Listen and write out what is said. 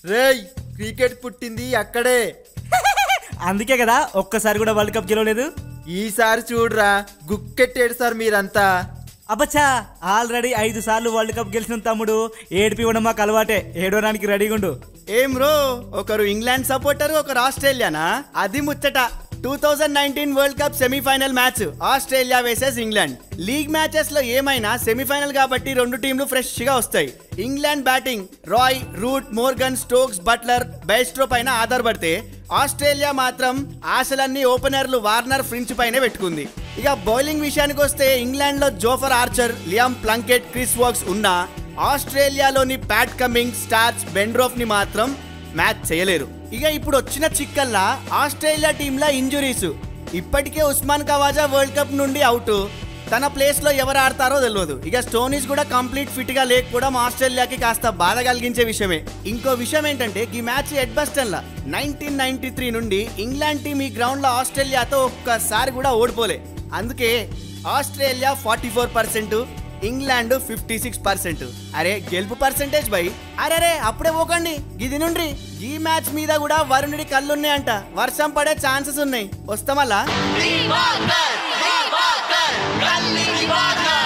రేయ్ క్రికెట్ పుట్టింది అక్కడే అందుకే కదా ఒక్కసారి కూడా వరల్డ్ కప్ గెలవలేదు ఈసారి చూడరా గుక్కెట్టేడు సార్ మీరంతా అబ్బచ్చా ఆల్రెడీ ఐదు సార్లు వరల్డ్ కప్ గెలిచిన తమ్ముడు ఏడిపివ్వడం మాకు అలవాటే ఏడవడానికి రెడీగా ఉండు ఏం రో ఒకరు ఇంగ్లాండ్ సపోర్టర్ ఒకరు ఆస్ట్రేలియానా అది ముచ్చట two thousand nineteen world cup semifinal match Australia versus England league matches లో ఏమైనా సెమీఫైనల్ కాబట్టి రెండు టీంలు ఫ్రెష్ గా వస్తాయి England batting Roy Root Morgan Stokes Buttler Bairstow పైన ఆధారపడితే ఆస్ట్రేలియా మాత్రం ఆశలన్నీ ఓపెనర్లు వార్నర్ ఫ్రించ్ పైనే పెట్టుకుంది ఇక బౌలింగ్ విషయానికి వస్తే ఇంగ్లాండ్ లో Jofra Archer Liam Plunkett Chris Woakes ఉన్నా ఆస్ట్రేలియాలోని ప్యాట్ కమింగ్ స్టార్స్ బెండ్రోఫ్ ని మాత్రం మ్యాచ్ చేయలేరు ఇక ఇప్పుడు వచ్చిన చిక్కల్లా ఆస్ట్రేలియా టీంల ఇంజురీస్ ఇప్పటికే ఉస్మాన్ కవాజా వరల్డ్ కప్ నుండి అవుట్ తన ప్లేస్ లో ఎవరు ఆడతారో తెలియదు ఇక స్టోనీస్ కూడా కంప్లీట్ ఫిట్ గా లేకపోవడం ఆస్ట్రేలియాకి కాస్త బాధ కలిగించే విషయమే ఇంకో విషయం ఏంటంటే ఈ మ్యాచ్ ఎడ్బస్టన్ లా నైన్టీన్ నైన్టీ త్రీ నుండి ఇంగ్లాండ్ టీం ఈ గ్రౌండ్ లో ఆస్ట్రేలియాతో ఒక్కసారి కూడా ఓడిపోలే అందుకే Australia forty four percent England fifty six percent అరే గెలుపు పర్సెంటేజ్ బై అరే రే అప్పుడే పోకండి గిది నుండి ఈ మ్యాచ్ మీద కూడా వరుణుడి కళ్ళున్నాయంట వర్షం పడే ఛాన్సెస్ ఉన్నాయి వస్తామల్లా దివాకర్ దివాకర్ గల్లీ దివాకర్